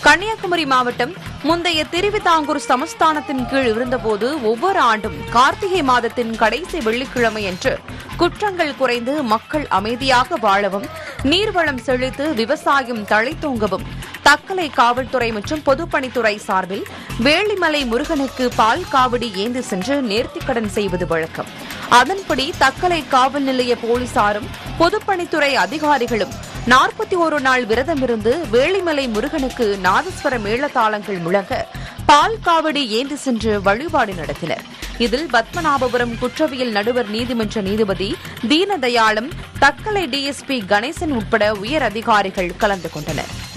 கன்னியாகுமரி மாவட்டம் முந்தைய திருவிதாங்கூர் சமஸ்தானத்தின் கீழ் இருந்தபோது ஒவ்வொரு ஆண்டும் கார்த்திகை மாதத்தின் கடைசி வெள்ளிக்கிழமை அன்று குற்றங்கள் குறைந்து மக்கள் அமைதியாக வாழவும் நீர்வளம் செழித்து விவசாயம் தழைத்தோங்கவும் தக்கலை காவல்துறை மற்றும் பொதுப்பணித்துறை சார்பில் வேளிமலை முருகனுக்கு பால் காவடி ஏந்தி சென்று நேர்த்திக்கடன் செய்வது வழக்கம் அதன்படி தக்கலை காவல் நிலைய போலீசாரும் பொதுப்பணித்துறை அதிகாரிகளும் நாற்பத்தி ஒரு நாள் விரதமிருந்து வேளிமலை முருகனுக்கு நாதஸ்வர மேளதாளங்கள் முழங்க பால் காவடி ஏந்தி சென்று வழிபாடு நடத்தினர் இதில் பத்மநாபபுரம் குற்றவியல் நடுவர் நீதிமன்ற நீதிபதி தீனதயாளம் தக்கலை டிஎஸ்பி கணேசன் உட்பட உயர் அதிகாரிகள் கலந்து கொண்டனர்